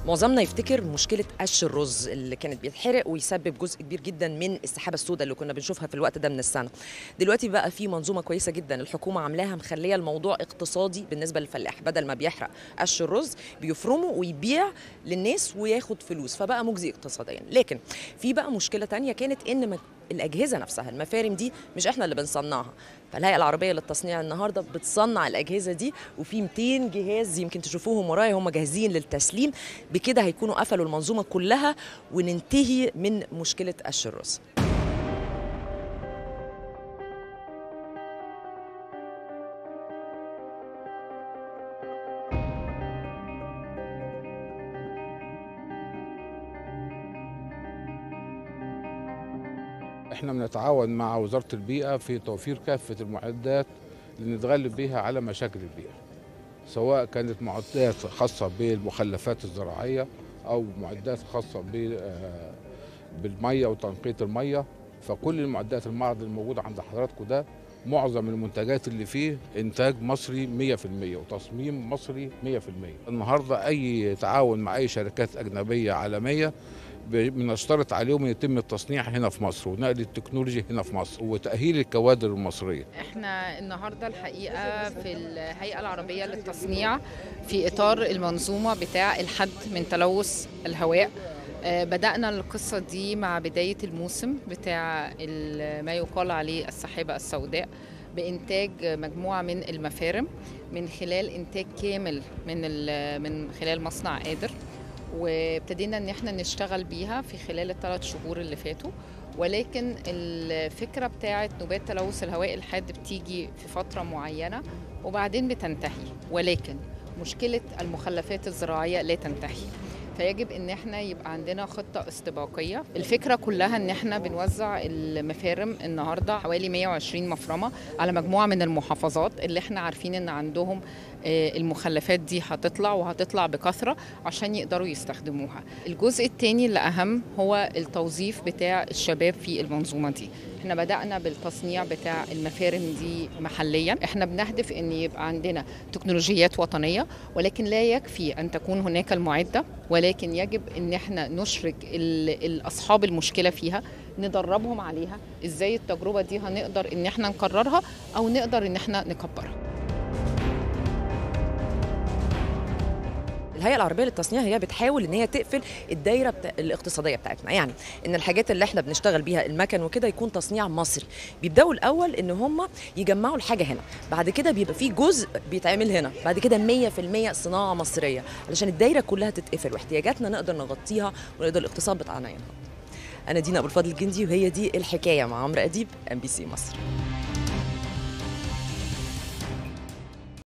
معظمنا يفتكر مشكله قش الرز اللي كانت بيتحرق ويسبب جزء كبير جدا من السحابه السوداء اللي كنا بنشوفها في الوقت ده من السنه دلوقتي بقى في منظومه كويسه جدا الحكومه عاملاها مخليه الموضوع اقتصادي بالنسبه للفلاح بدل ما بيحرق قش الرز بيفرمه ويبيع للناس وياخد فلوس فبقى مجزي اقتصاديا لكن في بقى مشكله تانية كانت ان م- الاجهزه نفسها المفارم دي مش احنا اللي بنصنعها فالهيئه العربيه للتصنيع النهارده بتصنع الاجهزه دي وفي 200 جهاز يمكن تشوفوهم ورايا هم جاهزين للتسليم بكده هيكونوا قفلوا المنظومه كلها وننتهي من مشكله قش الرز احنا بنتعاون مع وزارة البيئة في توفير كافة المعدات اللي نتغلب بيها على مشاكل البيئة سواء كانت معدات خاصة بالمخلفات الزراعية أو معدات خاصة ب- آه، بالمية وتنقية المية فكل المعدات المعرض الموجود عند حضراتكم ده معظم المنتجات اللي فيه إنتاج مصري 100% وتصميم مصري 100% النهاردة أي تعاون مع أي شركات أجنبية عالمية بنشترط عليهم ان يتم التصنيع هنا في مصر ونقل التكنولوجي هنا في مصر وتاهيل الكوادر المصريه احنا النهارده الحقيقه في الهيئه العربيه للتصنيع في اطار المنظومه بتاع الحد من تلوث الهواء آه، بدأنا القصة دي مع بداية الموسم بتاع ال- ما يقال عليه السحابة السوداء بإنتاج مجموعة من المفارم من خلال إنتاج كامل من ال- من خلال مصنع قادر وابتدينا ان احنا نشتغل بيها في خلال الثلاث شهور اللي فاتوا ولكن الفكره بتاعه نوبات تلوث الهواء الحاد بتيجي في فتره معينه وبعدين بتنتهي ولكن مشكله المخلفات الزراعيه لا تنتهي فيجب ان احنا يبقى عندنا خطه استباقيه الفكره كلها ان احنا بنوزع المفارم النهارده حوالي 120 مفرمه على مجموعه من المحافظات اللي احنا عارفين ان عندهم آه، المخلفات دي هتطلع وهتطلع بكثره عشان يقدروا يستخدموها الجزء الثاني اللي اهم هو التوظيف بتاع الشباب في المنظومه دي احنا بدأنا بالتصنيع بتاع المفارم دي محليا احنا بنهدف ان يبقى عندنا تكنولوجيات وطنية ولكن لا يكفي ان تكون هناك المعدة ولكن يجب ان احنا نشرك ال- ال- اصحاب المشكلة فيها ندربهم عليها ازاي التجربة دي هنقدر ان احنا نكررها او نقدر ان احنا نكبرها الهيئه العربيه للتصنيع هي بتحاول ان هي تقفل الدايره بتا... الاقتصاديه بتاعتنا يعني ان الحاجات اللي احنا بنشتغل بيها المكن وكده يكون تصنيع مصري بيبداوا الاول ان هم يجمعوا الحاجه هنا بعد كده بيبقى في جزء بيتعمل هنا بعد كده 100% صناعه مصريه علشان الدايره كلها تتقفل واحتياجاتنا نقدر نغطيها ونقدر الاقتصاد بتاعنا ينهض انا دينا ابو الفضل الجندي وهي دي الحكايه مع عمرو اديب ام بي سي مصر